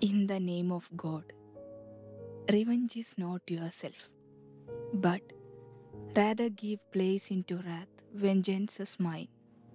In the name of God, revenge is not yourself, but rather give place into wrath, vengeance is mine.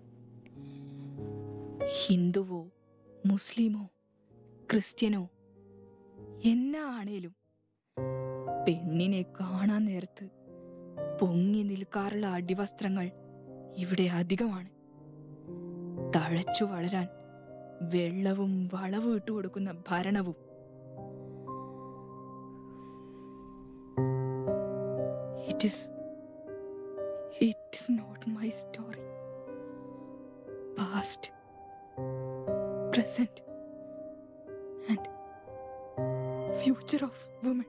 ഹിന്ദുവോ മുസ്ലിമോ ക്രിസ്ത്യനോ എന്നാ ആണേലും പെണ്ണിനെ കാണാൻ നേരത്ത് പൊങ്ങി നിൽക്കാറുള്ള അടിവസ്ത്രങ്ങൾ ഇവിടെ അധികമാണ് തഴച്ചു വളരാൻ വെള്ളവും വളവും ഇട്ടുകൊടുക്കുന്ന ഭരണവും it is it is not my story past present and future of woman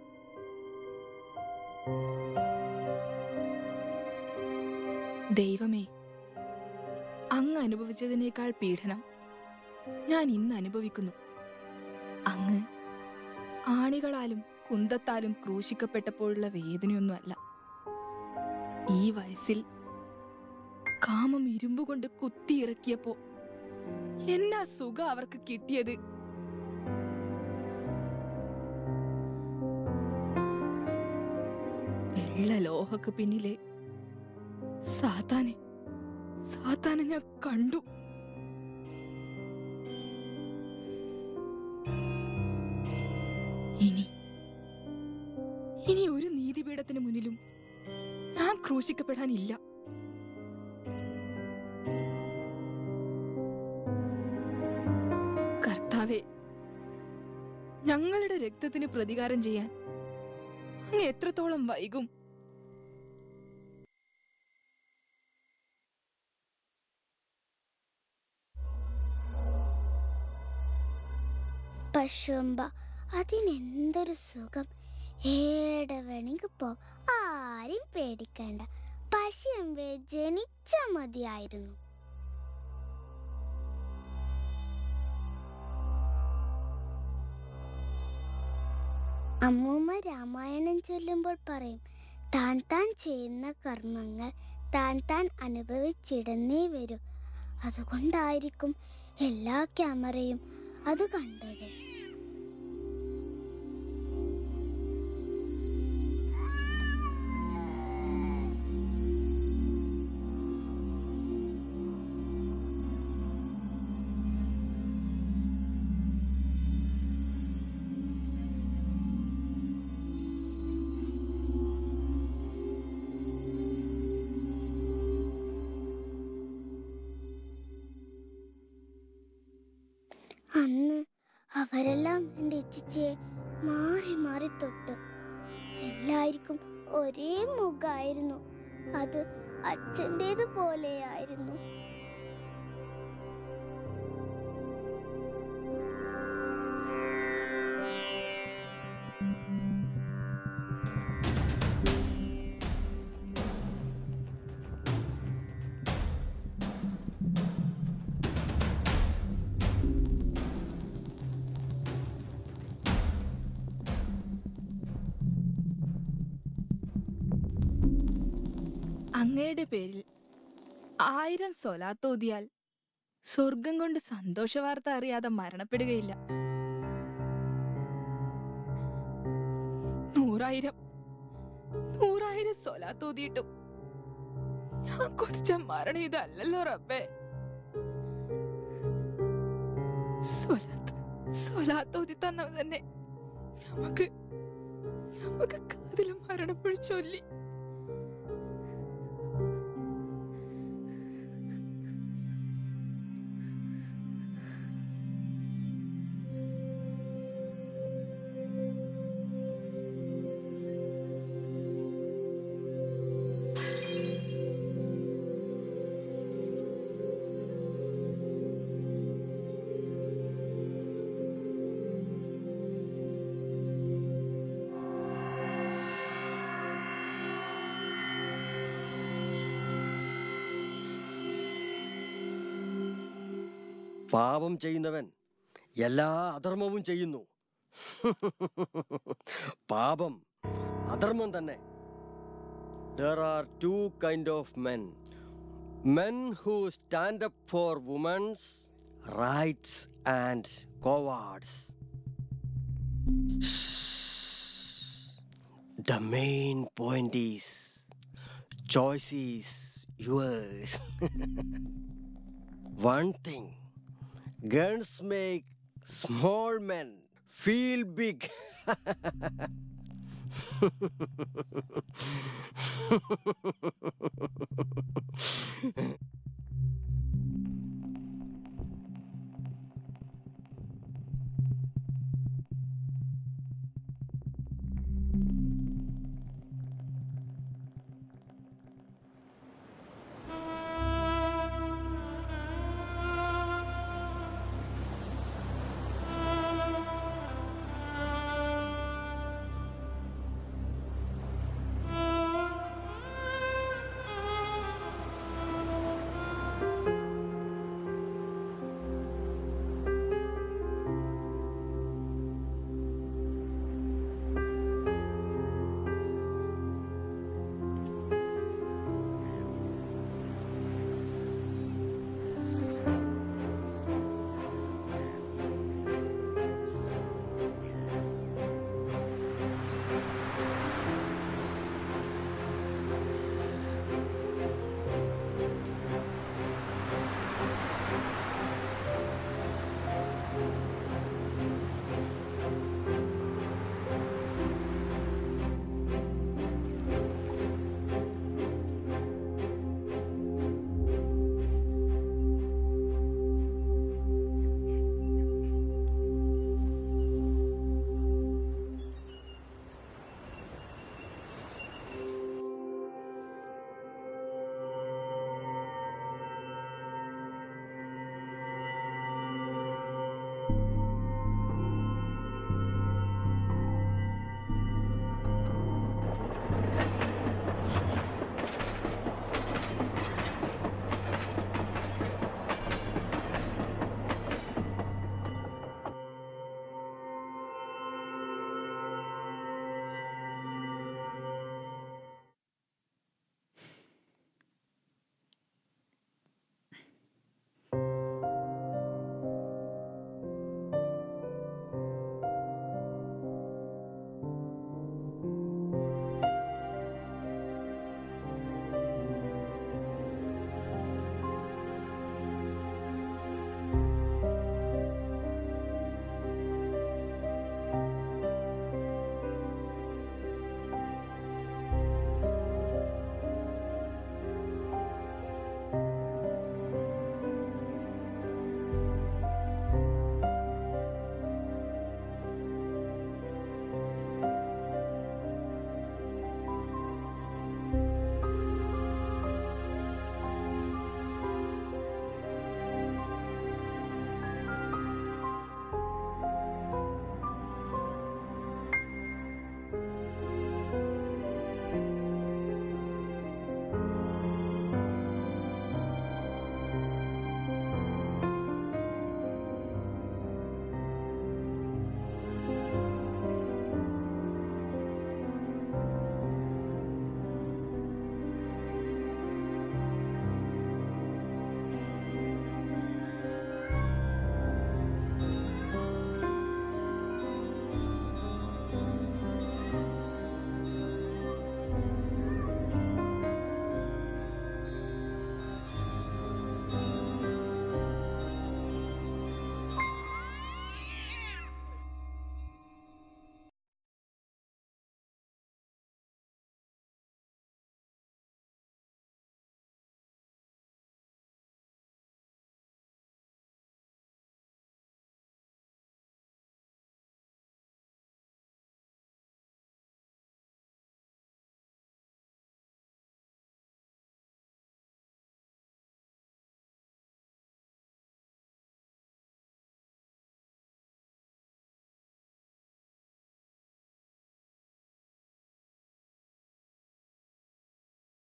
ദൈവമേ അങ്ങ് അനുഭവിച്ചതിനേക്കാൾ പീഡനം ഞാൻ ഇന്ന് അനുഭവിക്കുന്നു അങ്ങ് ആണികളാലും കുന്തത്താലും ക്രൂശിക്കപ്പെട്ടപ്പോഴുള്ള വേദനയൊന്നുമല്ല ഈ വയസ്സിൽ കാമം ഇരുമ്പുകൊണ്ട് കുത്തിയിറക്കിയപ്പോ എന്നാ സുഖം അവർക്ക് കിട്ടിയത് വെള്ള ലോഹക്ക് പിന്നിലെ സാത്താനെ സാത്താനെ ഞാൻ കണ്ടു ഇനി ഇനി ഒരു നീതിപീഠത്തിന് മുന്നിലും ഞാൻ ക്രൂശിക്കപ്പെടാനില്ല കർത്താവെ ഞങ്ങളുടെ രക്തത്തിന് പ്രതികാരം ചെയ്യാൻ അങ്ങ് എത്രത്തോളം വൈകും പശുമ്പ അതിനെന്തൊരു സുഖം ഏടെ വേണമെങ്കിൽ പോ ആരും പേടിക്കണ്ട പശുമ്പെ ജനിച്ച മതിയായിരുന്നു അമ്മൂമ്മ രാമായണം ചൊല്ലുമ്പോൾ പറയും താൻ താൻ ചെയ്യുന്ന കർമ്മങ്ങൾ താൻ താൻ അനുഭവിച്ചിടന്നേ വരൂ അതുകൊണ്ടായിരിക്കും എല്ലാ ക്യാമറയും അത് കണ്ടത് അന്ന് അവരെല്ലാം എൻ്റെ ഇച്ചിച്ചയെ മാറി മാറി തൊട്ട് എല്ലാവർക്കും ഒരേ മുഖമായിരുന്നു അത് അച്ഛൻ്റേത് പോലെയായിരുന്നു അങ്ങയുടെ പേരിൽ ആയിരം സ്വലാത്തോതിയാൽ സ്വർഗം കൊണ്ട് സന്തോഷവാർത്ത അറിയാതെ മരണപ്പെടുകയില്ല നൂറായിരം നൂറായിരം സ്വലാത്തോതിയിട്ടും ഞാൻ കൊതിച്ച മരണം ഇതല്ലല്ലോ റബ്ബേ സ്വലാത്ത് സ്വലാത്തോതി തന്നവൻ തന്നെ നമുക്ക് നമുക്ക് കാതിലും മരണപ്പുഴ ചൊല്ലി പാപം ചെയ്യുന്നവൻ എല്ലാ അധർമ്മവും ചെയ്യുന്നു പാപം അധർമ്മം തന്നെ there are two kind of men men who stand up for women's rights and cowards The main point is choice is yours. One thing guns make small men feel big.